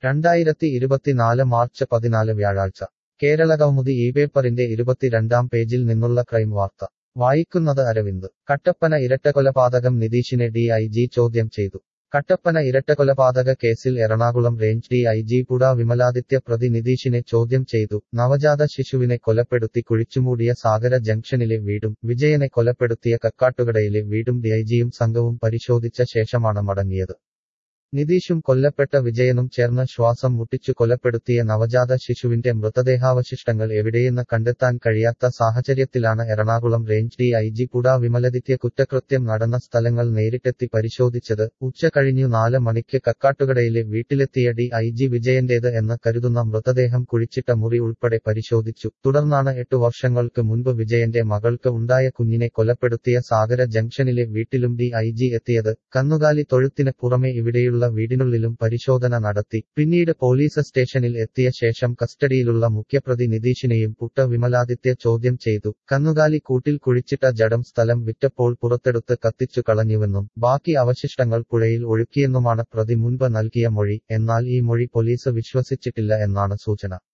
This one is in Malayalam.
രണ്ടായിരത്തി ഇരുപത്തിനാല് മാർച്ച് പതിനാല് വ്യാഴാഴ്ച കേരളകൗമുദി ഈ പേപ്പറിന്റെ ഇരുപത്തിരണ്ടാം പേജിൽ നിന്നുള്ള ക്രൈം വാർത്ത വായിക്കുന്നത് അരവിന്ദ് കട്ടപ്പന ഇരട്ടക്കൊലപാതകം നിതീഷിനെ ഡി ഐ ജി ചോദ്യം ചെയ്തു കട്ടപ്പന ഇരട്ടക്കൊലപാതക കേസിൽ Ernakulam range D I G Putta Vimaladitya പ്രതി നിതീഷിനെ ചോദ്യം ചെയ്തു നവജാത ശിശുവിനെ കൊലപ്പെടുത്തി കുഴിച്ചുമൂടിയ സാഗര ജംഗ്ഷനിലെ വീടും വിജയനെ കൊലപ്പെടുത്തിയ കക്കാട്ടുകടയിലെ വീടും ഡിഐജിയും സംഘവും പരിശോധിച്ച ശേഷമാണ് മടങ്ങിയത് നിതീഷും കൊല്ലപ്പെട്ട വിജയനും ചേർന്ന് ശ്വാസം മുട്ടിച്ചു കൊലപ്പെടുത്തിയ നവജാത ശിശുവിന്റെ മൃതദേഹാവശിഷ്ടങ്ങൾ എവിടെയെന്ന് കണ്ടെത്താൻ കഴിയാത്ത സാഹചര്യത്തിലാണ് Ernakulam range D I G Putta Vimaladitya കുറ്റകൃത്യം നടന്ന സ്ഥലങ്ങൾ നേരിട്ടെത്തി പരിശോധിച്ചത് ഉച്ച കഴിഞ്ഞു നാല് മണിക്ക് കക്കാട്ടുകടയിലെ വീട്ടിലെത്തിയ ഡി ഐ ജി വിജയന്റേത് എന്ന് കരുതുന്ന മൃതദേഹം കുഴിച്ചിട്ട മുറി ഉൾപ്പെടെ പരിശോധിച്ചു തുടർന്നാണ് എട്ടു വർഷങ്ങൾക്ക് മുൻപ് വിജയന്റെ മകൾക്ക് ഉണ്ടായ കുഞ്ഞിനെ കൊലപ്പെടുത്തിയ സാഗര ജംഗ്ഷനിലെ വീട്ടിലും ഡി ഐ ജി എത്തിയത് കന്നുകാലി തൊഴുത്തിന് പുറമെ ഇവിടെയുള്ള വീടിനുള്ളിലും പരിശോധന നടത്തി പിന്നീട് പോലീസ് സ്റ്റേഷനിൽ എത്തിയ ശേഷം കസ്റ്റഡിയിലുള്ള മുഖ്യപ്രതി നിതീഷിനെയും പുട്ട വിമലാദിത്യ ചോദ്യം ചെയ്തു കന്നുകാലി കൂട്ടിൽ കുഴിച്ചിട്ട ജഡം സ്ഥലം വിറ്റപ്പോൾ പുറത്തെടുത്ത് കത്തിച്ചു കളഞ്ഞുവെന്നും ബാക്കി അവശിഷ്ടങ്ങൾ പുഴയിൽ ഒഴുക്കിയെന്നുമാണ് പ്രതി മുൻപ് നൽകിയ മൊഴി എന്നാൽ ഈ മൊഴി പോലീസ് വിശ്വസിച്ചിട്ടില്ല എന്നാണ് സൂചന